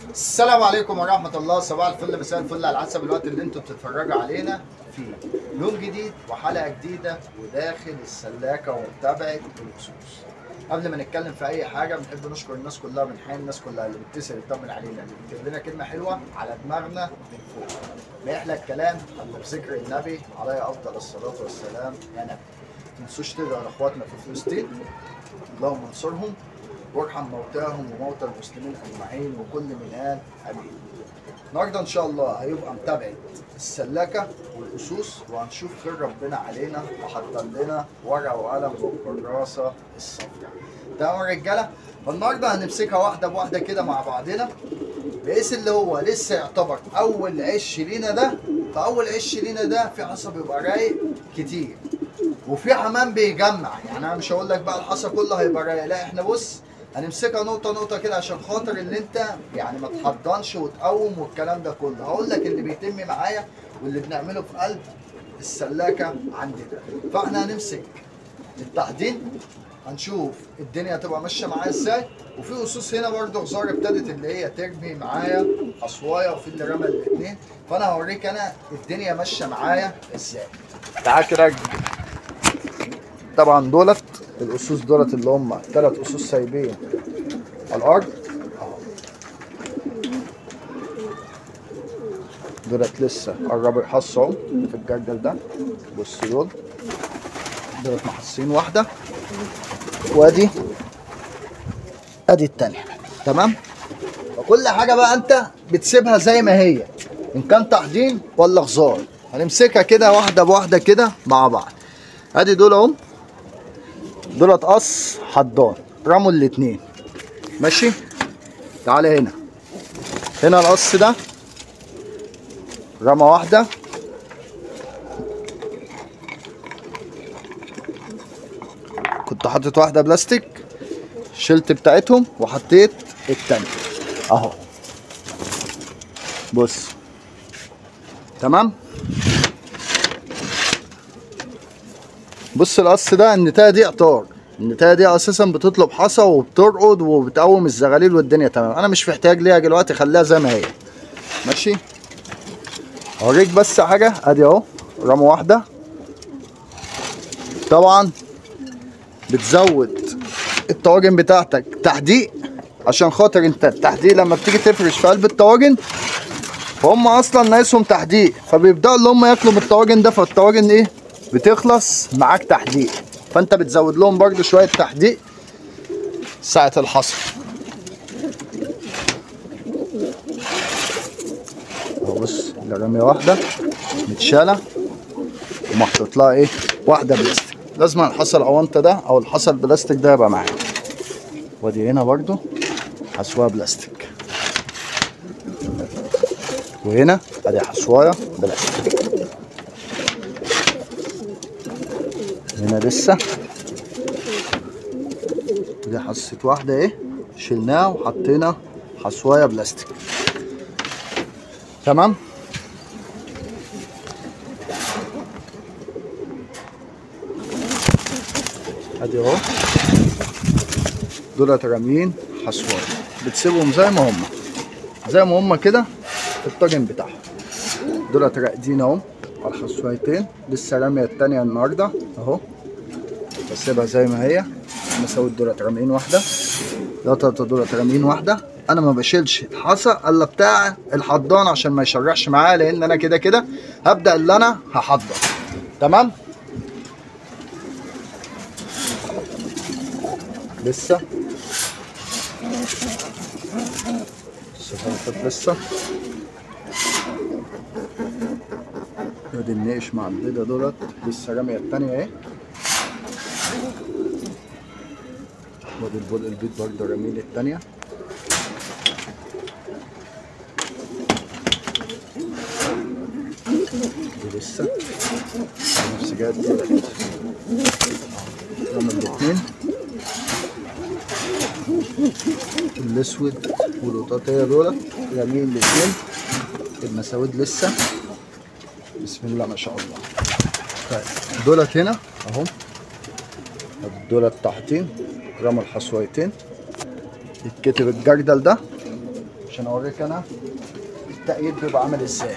السلام عليكم ورحمة الله صباح الفل مساء الفل على حسب الوقت اللي انتوا بتتفرجوا علينا فيه يوم جديد وحلقة جديدة وداخل السلاكة ومتابعة الأسوس قبل ما نتكلم في أي حاجة بنحب نشكر الناس كلها بنحيي الناس كلها اللي بتتصل تطمن علينا اللي بتكتب لنا كلمة حلوة على دماغنا من فوق ما يحلى الكلام إلا بذكر النبي عليه أفضل الصلاة والسلام يا نبي ما تنسوش تدعوا لإخواتنا في فلسطين اللهم انصرهم وارحم موتاهم وموتى المسلمين اجمعين وكل من قال امين. النهارده ان شاء الله هيبقى متابعه السلاكه والاسوس وهنشوف خير ربنا علينا وحط لنا ورقه وقلم والكراسه الصفراء. تمام يا رجاله؟ فالنهارده هنمسكها واحده بواحده كده مع بعضنا بحيث اللي هو لسه يعتبر اول عش لينا ده فاول عش لينا ده في حصى بيبقى رايق كتير وفي حمام بيجمع يعني انا مش هقول لك بقى الحصى كله هيبقى رايق لا احنا بص هنمسكها نقطة نقطة كده عشان خاطر اللي انت يعني ما تحضنش وتقوم والكلام ده كله هقول لك اللي بيتم معايا واللي بنعمله في قلب السلاكة عندنا فاحنا هنمسك التحديد هنشوف الدنيا هتبقى ماشيه معايا ازاي وفي اسوس هنا برضه غزاره ابتدت اللي هي ترمي معايا حصوايه وفي اللي رمى الاثنين فانا هوريك انا الدنيا ماشيه معايا ازاي تعال كده طبعا دولت الاسوس دولت اللي هم ثلاث اسوس سايبين على الارض أهو. دولت لسه قربوا يحصوا اهو في الجردل ده بص دول دولت محصين واحده وادي ادي التانية تمام فكل حاجه بقى انت بتسيبها زي ما هي ان كان تحضين ولا غزار هنمسكها كده واحده بواحده كده مع بعض ادي دول اهم دولت قص حضان رموا الاتنين ماشي تعالى هنا هنا القص ده رمى واحده كنت حاطط واحده بلاستيك شلت بتاعتهم وحطيت التانية اهو بص تمام بص القص ده النتايه دي اعطار النتايه دي اساسا بتطلب حصى وبترقد وبتقوم الزغاليل والدنيا تمام انا مش محتاج ليها دلوقتي خليها زي ما هي ماشي اوريك بس حاجه ادي اهو رمى واحده طبعا بتزود الطواجن بتاعتك تحديق عشان خاطر انت التحديق لما بتيجي تفرش في قلب الطواجن فهم اصلا ناقصهم تحديق فبيبداوا اللي هم ياكلوا من الطواجن ده فالطواجن ايه بتخلص معاك تحديق فانت بتزود لهم برده شويه تحديق ساعه الحصر اهو بص رميه واحده متشاله ومحطوط لها ايه واحده بلاستيك لازم الحصى الاونطه ده او الحصى البلاستيك ده يبقى معاك وادي هنا برده حصوايه بلاستيك وهنا ادي حصوايه بلاستيك هنا لسه دي حصة واحدة ايه شلناها وحطينا حصوايه بلاستيك تمام ادي اهو دولت رامين حصوايه بتسيبهم زي ما هم زي ما هم كده في الطاجن بتاعهم دولت راقدين اهو على الحصوايتين لسه راميه التانية النهارده اهو بسيبها زي ما هي مساوي دولت رامين واحده دولت دولت رامين واحده انا ما بشيلش الحصى الا بتاع الحضان عشان ما يشرحش معايا لان انا كده كده هبدا اللي انا هحضر تمام لسه السلطات لسه ادي النقش مع البيضة دولت لسه رامية التانية اهي وادي البول البيض برضه رامين التانية دي لسه نفس جهة دولت رمى الاتنين الاسود والقطاطية دولت رامين الاتنين المساويد لسه بسم الله ما شاء الله طيب دولت هنا اهو دولت تحتين رموا الحصويتين يتكتب الجردل ده عشان اوريك انا التأييد بيبقى عامل ازاي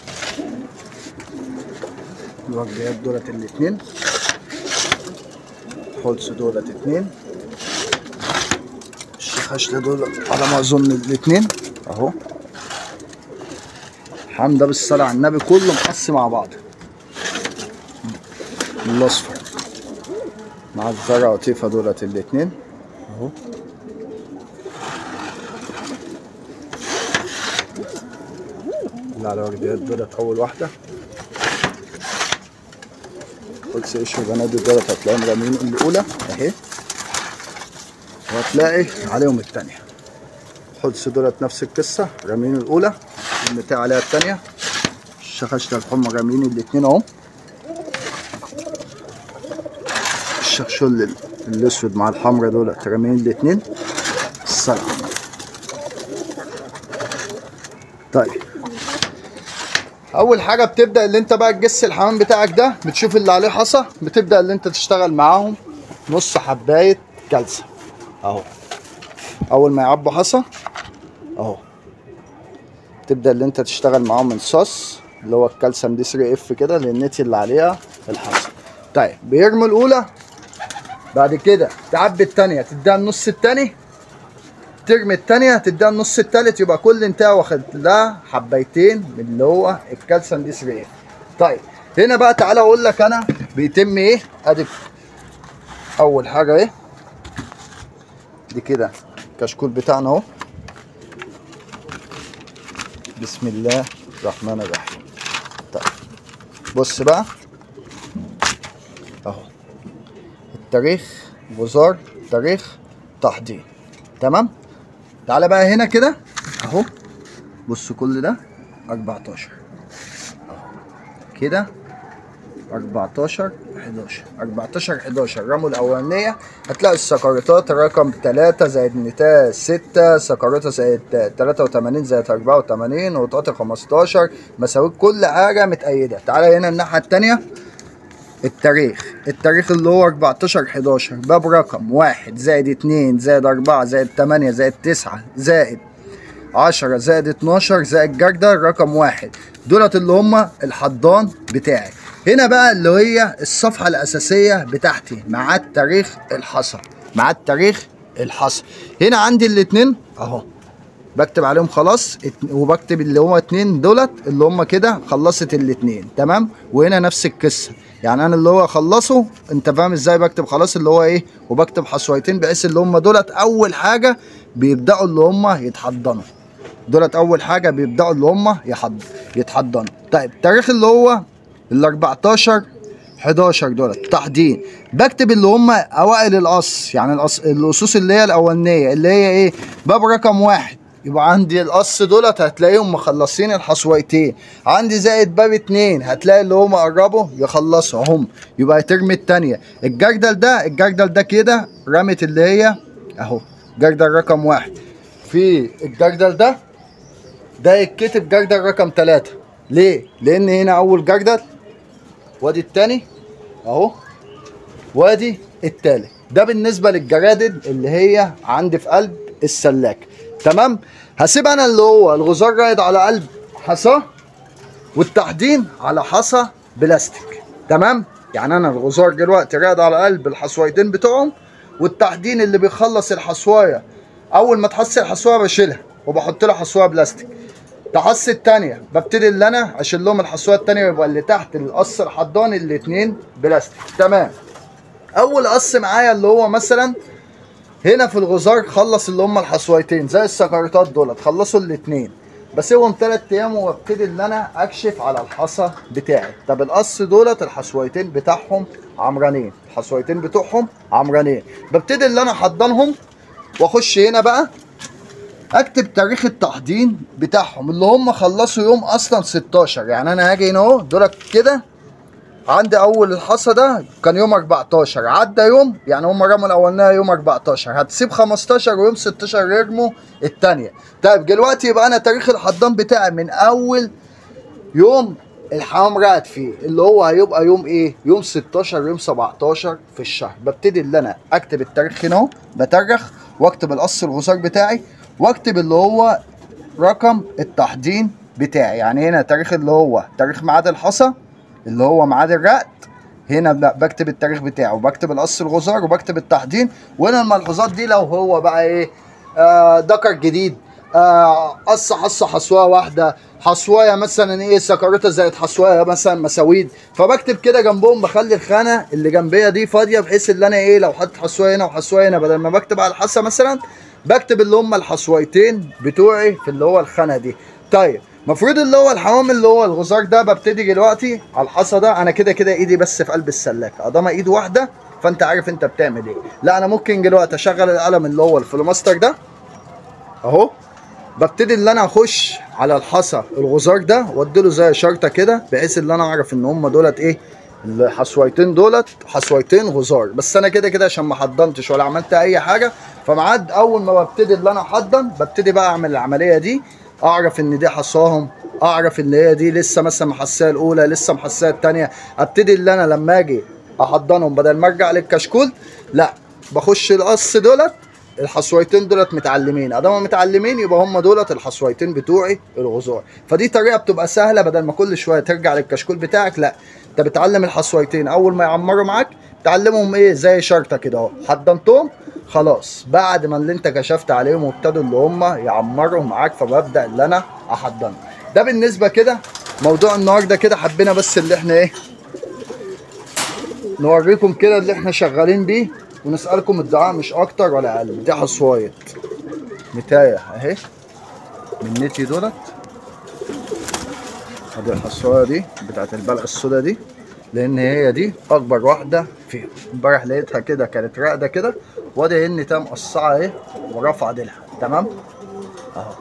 الوجبات دولت الاتنين هولس دولت اتنين الشخاشلة دول على ما اظن الاتنين اهو حمدة بالصلاة على النبي كله مقص مع بعض الاصفر مع الزرع وطيفة دولت الاتنين اهو اللي على ورديات دولت اول واحدة قلت ايش بنادي دولت هتلاقيهم رامين الاولى اهي وهتلاقي عليهم التانية الحدث دولت نفس القصة رامين الأولى البتاع عليها التانية الشخشة الحمى رامين الاتنين اهو الشخشول ال- الأسود مع الحمرا دولت رامين الاتنين السلام طيب اول حاجه بتبدا اللي انت بقى تجس الحمام بتاعك ده بتشوف اللي عليه حصى بتبدا اللي انت تشتغل معاهم نص حبايه كالسيوم اهو اول ما يعبوا حصى اهو تبدا اللي انت تشتغل معاهم الصوص اللي هو الكالسيوم دي 3 اف كده للنتي اللي عليها الحصى طيب بيرموا الاولى بعد كده تعبي التانية تديها النص التاني ترمي التانية تديها النص التالت يبقى كل انت واخد لها حبايتين من اللي هو الكالسيوم دي 3 طيب هنا بقى تعالى اقول لك انا بيتم ايه ادي اول حاجه ايه دي كده كشكول بتاعنا اهو بسم الله الرحمن الرحيم طيب بص بقى اهو التاريخ وزار تاريخ تحضير تمام تعالى بقى هنا كده اهو بص كل ده 14 أهو. كده 14 11 14 11 رموا الاولانيه هتلاقي السكرتات رقم 3 زائد نتاج 6 سكرتة زائد 83 زائد 84 وطاطا 15 مساويك كل حاجه متأيده تعالى هنا الناحيه التانيه التاريخ التاريخ اللي هو 14 11 باب رقم 1 زائد 2 زائد 4 زائد 8 زائد 9 زائد 10 زائد 12 زائد جردل رقم واحد دولت اللي هم الحضان بتاعي هنا بقى اللي هي الصفحة الأساسية بتاعتي مع التاريخ الحصى مع التاريخ الحصى هنا عندي الاتنين اهو بكتب عليهم خلاص ات- وبكتب اللي هو اتنين دولت اللي هم كده خلصت الاتنين تمام وهنا نفس القصه يعني انا اللي هو خلصه انت فاهم ازاي بكتب خلاص اللي هو ايه وبكتب حصويتين بحيث اللي هم دولت اول حاجه بيبداوا اللي هم يتحضنوا دولت اول حاجه بيبداوا اللي هم يحض يتحضنوا طيب التاريخ اللي هو ال 14 11 دولت تحضين بكتب اللي هم اوائل القص يعني القص القصوص اللي هي الاولانيه اللي هي ايه باب رقم واحد يبقى عندي القص دولت هتلاقيهم مخلصين الحصويتين عندي زائد باب اتنين هتلاقي اللي هم قربوا يخلصوا هم يبقى هترمي التانية الجردل ده الجردل ده كده رمت اللي هي اهو جردل رقم واحد في الجردل ده ده يتكتب جردل رقم ثلاثة ليه؟ لأن هنا أول جردل وادي التاني أهو وادي التالت ده بالنسبة للجرادل اللي هي عندي في قلب السلاك تمام؟ هسيب أنا اللي هو الغزار رايد على قلب حصاه والتحضين على حصى بلاستيك تمام؟ يعني أنا الغزار دلوقتي رايد على قلب الحصويتين بتوعهم والتحضين اللي بيخلص الحصوايه اول ما تحصي الحصوايه بشيلها وبحط لها حصوايه بلاستيك تحصي التانية ببتدي اللي انا اشيل لهم الحصوايه التانية يبقى اللي تحت القص الحضاني الاتنين بلاستيك تمام اول قص معايا اللي هو مثلا هنا في الغزار خلص اللي هم الحصويتين زي السكرتات دولت خلصوا الاتنين بسيبهم تلات ايام وابتدي ان انا اكشف على الحصى بتاعي طب القص دولت الحصويتين بتاعهم عمرانين الحصويتين بتوعهم عمرانين ببتدي ان انا احضنهم واخش هنا بقى اكتب تاريخ التحضين بتاعهم اللي هم خلصوا يوم اصلا 16 يعني انا هاجي هنا اهو دولت كده عندي اول الحصى ده كان يوم 14 عدى يوم يعني هم رموا الاولانيه يوم 14 هتسيب 15 ويوم 16 يرموا الثانيه طيب دلوقتي يبقى انا تاريخ الحضان بتاعي من اول يوم الحمام رقد فيه اللي هو هيبقى يوم ايه يوم 16 يوم 17 في الشهر ببتدي اللي انا اكتب التاريخ هنا اهو بترخ واكتب القص الغزار بتاعي واكتب اللي هو رقم التحضين بتاعي يعني هنا تاريخ اللي هو تاريخ ميعاد الحصى اللي هو ميعاد الرقد هنا ب- بكتب التاريخ بتاعه وبكتب القص الغزار وبكتب التحضين وهنا الملحوظات دي لو هو بقى ايه آه دكر جديد آه قص حصه حصوايه واحده حصوايه مثلا ايه سكرتها زائد حصوايه مثلا مساويد فبكتب كده جنبهم بخلي الخانه اللي جنبيه دي فاضيه بحيث ان انا ايه لو حطيت حصوايه هنا وحصوايه هنا بدل ما بكتب على الحصه مثلا بكتب اللي هم الحصويتين بتوعي في اللي هو الخانه دي طيب المفروض اللي هو الحمام اللي هو الغزار ده ببتدي دلوقتي على الحصى ده انا كده كده ايدي بس في قلب السلاكه ادام ايد واحده فانت عارف انت بتعمل ايه لا انا ممكن دلوقتي اشغل القلم اللي هو الفلوماستر ده اهو ببتدي ان انا اخش على الحصى الغزار ده واديله زي شرطه كده بحيث ان انا اعرف ان هم دولت ايه الحصويتين دولت حصويتين غزار بس انا كده كده عشان ما حضنتش ولا عملت اي حاجه فمعاد اول ما ببتدي ان انا احضن ببتدي بقى اعمل العمليه دي اعرف ان دي حصاهم اعرف ان هي دي لسه مثلا محساه الاولى لسه محساه الثانيه ابتدي ان انا لما اجي احضنهم بدل ما ارجع للكشكول لا بخش القص دولت الحصويتين دولت متعلمين ادام متعلمين يبقى هم دولت الحصويتين بتوعي الغزار فدي طريقه بتبقى سهله بدل ما كل شويه ترجع للكشكول بتاعك لا انت بتعلم الحصويتين اول ما يعمروا معاك تعلمهم ايه زي شرطه كده اهو حضنتهم خلاص بعد ما اللي انت كشفت عليهم وابتدوا اللي هم يعمروا معاك فببدا اللي انا احضنهم ده بالنسبه كده موضوع النهارده كده حبينا بس اللي احنا ايه نوريكم كده اللي احنا شغالين بيه ونسألكم الدعاء مش أكتر ولا أقل دي حصواية متاية أهي من نتي دولت ادي الحصواية دي بتاعت البلع السودا دي لأن هي دي أكبر واحدة فيهم امبارح لقيتها كده كانت راقدة كده وادي إن تام قصعة إيه ورفع ديلها تمام أهو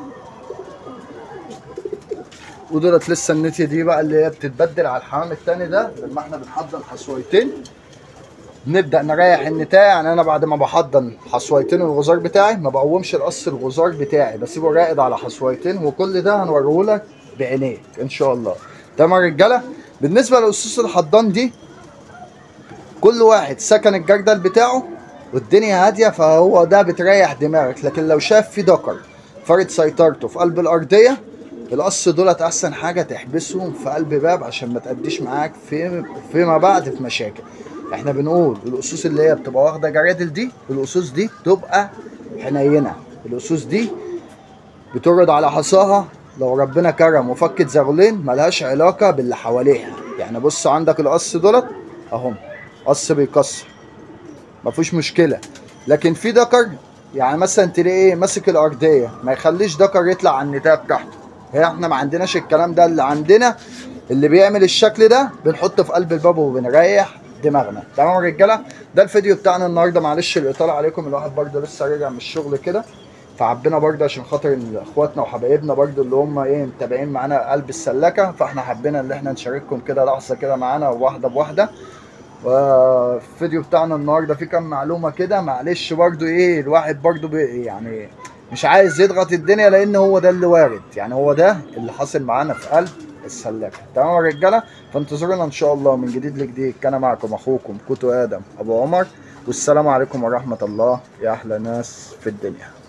ودولت لسه النتي دي بقى اللي هي بتتبدل على الحمام التاني ده لما احنا بنحضن حصويتين نبدا نريح النتايه يعني انا بعد ما بحضن حصويتين الغزار بتاعي ما بقومش القص الغزار بتاعي بسيبه راقد على حصويتين وكل ده هنوريه لك بعينيك ان شاء الله تمام يا رجاله بالنسبه لاسس الحضان دي كل واحد سكن الجردل بتاعه والدنيا هاديه فهو ده بتريح دماغك لكن لو شاف في دكر فرد سيطرته في قلب الارضيه القص دولت احسن حاجه تحبسهم في قلب باب عشان ما تأديش معاك في فيما بعد في مشاكل احنا بنقول الاسوس اللي هي بتبقى واخده جرادل دي الاسوس دي تبقى حنينه الاسوس دي بترد على حصاها لو ربنا كرم وفكت زغلين ملهاش علاقه باللي حواليها يعني بص عندك القص دولت اهم قص بيكسر مفيش مشكله لكن في دكر يعني مثلا تلاقي ايه ماسك الارضيه ما يخليش دكر يطلع على النتايه بتاعته هي احنا ما عندناش الكلام ده اللي عندنا اللي بيعمل الشكل ده بنحطه في قلب الباب وبنريح دماغنا تمام يا رجاله ده الفيديو بتاعنا النهارده معلش الاطاله عليكم الواحد برده لسه راجع من الشغل كده فحبينا برده عشان خاطر اخواتنا وحبايبنا برده اللي هم ايه متابعين معانا قلب السلاكه فاحنا حبينا ان احنا نشارككم كده لحظه كده معانا واحده بواحده والفيديو بتاعنا النهارده فيه كام معلومه كده معلش برضو ايه الواحد برضو بي يعني مش عايز يضغط الدنيا لان هو ده اللي وارد يعني هو ده اللي حاصل معانا في قلب السلاكه تمام يا رجاله فانتظرونا ان شاء الله من جديد لجديد كان معكم اخوكم كوتو ادم ابو عمر والسلام عليكم ورحمه الله يا احلى ناس في الدنيا